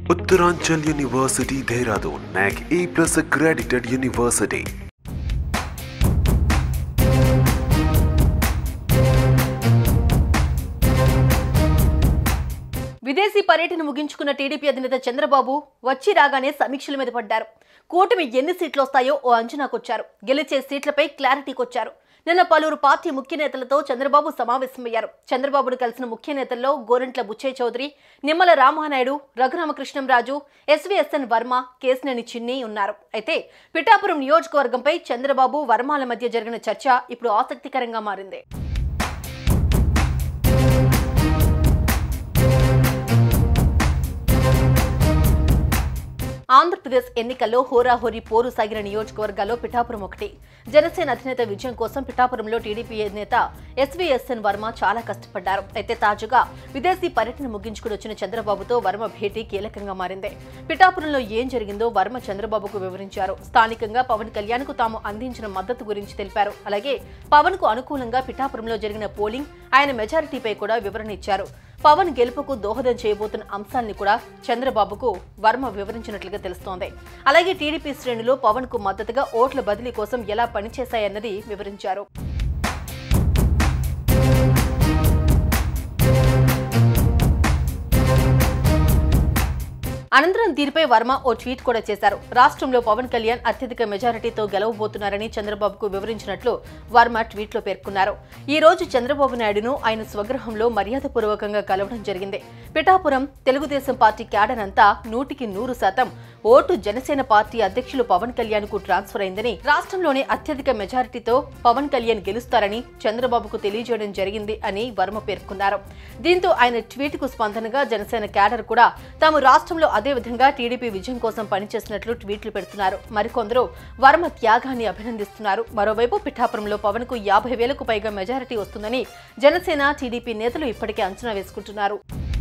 Uttaranchal University Dehradun NAC A plus accredited university. విదేశీ పర్యటన ముగించుకున్న TDP అధినేత చంద్రబాబు వచ్చి రాగానే సమీక్షల మీద పడ్డారు కూటమి ఎన్ని సీట్లు వస్తాయో ఓ అంచనాకొచ్చారు గెలిచే సీట్లపై క్లారిటీకొచ్చారు నిన్న పలువురు పార్టీ ముఖ్య నేతలతో చంద్రబాబు సమావేశమయ్యారు చంద్రబాబును కలిసిన ముఖ్య నేతల్లో గోరంట్ల బుచ్చయ్య చౌదరి నిమ్మల రామానాయుడు రఘురామకృష్ణంరాజు ఎస్వీఎస్ఎన్ వర్మ కేసినేని చిన్ని ఉన్నారు అయితే పిఠాపురం నియోజకవర్గంపై చంద్రబాబు వర్మాల మధ్య జరిగిన చర్చ ఇప్పుడు ఆసక్తికరంగా మారింది ఆంధ్రప్రదేశ్ ఎన్నికల్లో హోరాహోరీ పోరు సాగిన నియోజకవర్గాల్లో పిఠాపురం ఒకటి జనసేన అధినేత విజయం కోసం పిఠాపురంలో టీడీపీ నేత ఎస్వీఎస్ఎన్ వర్మ చాలా కష్టపడ్డారు అయితే తాజాగా విదేశీ పర్యటన ముగించుకుని వచ్చిన చంద్రబాబుతో వర్మ భేటీ కీలకంగా మారింది పిఠాపురంలో ఏం జరిగిందో వర్మ చంద్రబాబుకు వివరించారు స్థానికంగా పవన్ కళ్యాణ్ కు తాము అందించిన మద్దతు గురించి తెలిపారు అలాగే పవన్ కు అనుకూలంగా పిఠాపురంలో జరిగిన పోలింగ్ ఆయన మెజారిటీపై కూడా వివరణ ఇచ్చారు పవన్ గెలుపుకు దోహదం చేయబోతున్న అంశాల్ని కూడా చంద్రబాబుకు వర్మ వివరించినట్లుగా తెలుస్తోంది అలాగే టీడీపీ శ్రేణులు పవన్ కు మద్దతుగా ఓట్ల బదిలీ కోసం ఎలా పనిచేశాయన్నది వివరించారు అనంతరం దీనిపై వర్మ ఓ ట్వీట్ కూడా చేశారు రాష్ట్రంలో పవన్ కళ్యాణ్ అత్యధిక మెజారిటీతో గెలవబోతున్నారని చంద్రబాబుకు వివరించినట్లు వర్మ ట్వీట్లో పేర్కొన్నారు ఈ రోజు చంద్రబాబు నాయుడును ఆయన స్వగృహంలో మర్యాదపూర్వకంగా కలవడం జరిగింది పిఠాపురం తెలుగుదేశం పార్టీ క్యాడర్ అంతా నూటికి నూరు శాతం ఓటు జనసేన పార్టీ అధ్యక్షులు పవన్ కళ్యాణ్ కు ట్రాన్స్ఫర్ అయిందని రాష్ట్రంలోనే అత్యధిక మెజారిటీతో పవన్ కళ్యాణ్ గెలుస్తారని చంద్రబాబుకు తెలియజేయడం జరిగింది అని వర్మ పేర్కొన్నారు దీంతో ఆయన ట్వీట్ కు స్పందనగా జనసేన క్యాడర్ కూడా తాము రాష్ట్రంలో అదే విధంగా టీడీపీ విజయం కోసం పనిచేసినట్లు ట్వీట్లు పెడుతున్నారు మరికొందరు వర్మ త్యాగాన్ని అభినందిస్తున్నారు మరోవైపు పిఠాపురంలో పవన్ కు యాభై వేలకు పైగా మెజారిటీ వస్తుందని జనసేన టీడీపీ నేతలు ఇప్పటికే అంచనా వేసుకుంటున్నారు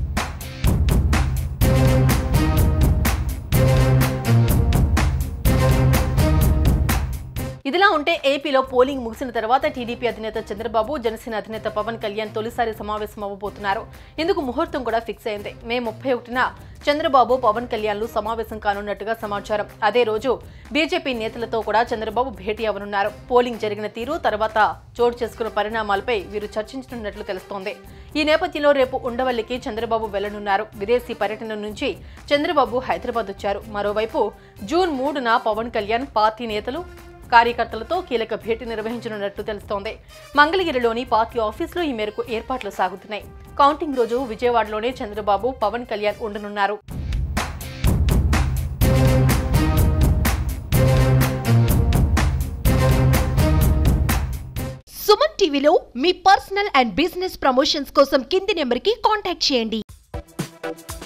ఇదిలా ఉంటే ఏపీలో పోలింగ్ ముగిసిన తర్వాత టీడీపీ అధినేత చంద్రబాబు జనసేన అధినేత పవన్ కళ్యాణ్ తొలిసారి సమావేశం అవ్వబోతున్నారు ఇందుకు ముహూర్తం కూడా ఫిక్స్ అయింది మే ముప్పై ఒకటిన చంద్రబాబు పవన్ కళ్యాణ్లు సమావేశం కానున్నట్టుగా సమాచారం అదే రోజు బీజేపీ నేతలతో కూడా చంద్రబాబు భేటీ అవనున్నారు పోలింగ్ జరిగిన తీరు తర్వాత చోటు చేసుకున్న పరిణామాలపై వీరు చర్చించనున్నట్లు తెలుస్తోంది ఈ నేపథ్యంలో రేపు ఉండవల్లికి చంద్రబాబు వెళ్లనున్నారు విదేశీ పర్యటన నుంచి చంద్రబాబు హైదరాబాద్ వచ్చారు మరోవైపు జూన్ మూడున పవన్ కళ్యాణ్ పార్టీ నేతలు కార్యకర్తలతో కీలక భేటీ నిర్వహించనున్నట్లు తెలుస్తోంది మంగళగిరిలోని పార్టీ ఆఫీసులో ఈ మేరకు ఏర్పాట్లు సాగుతున్నాయి కౌంటింగ్ రోజు విజయవాడలోనే చంద్రబాబు పవన్ కళ్యాణ్ ఉండనున్నారు సుమన్ టీవీలో మీ పర్సనల్ అండ్ బిజినెస్ ప్రమోషన్స్ కోసం కింది నెంబర్కి కాంటాక్ట్ చేయండి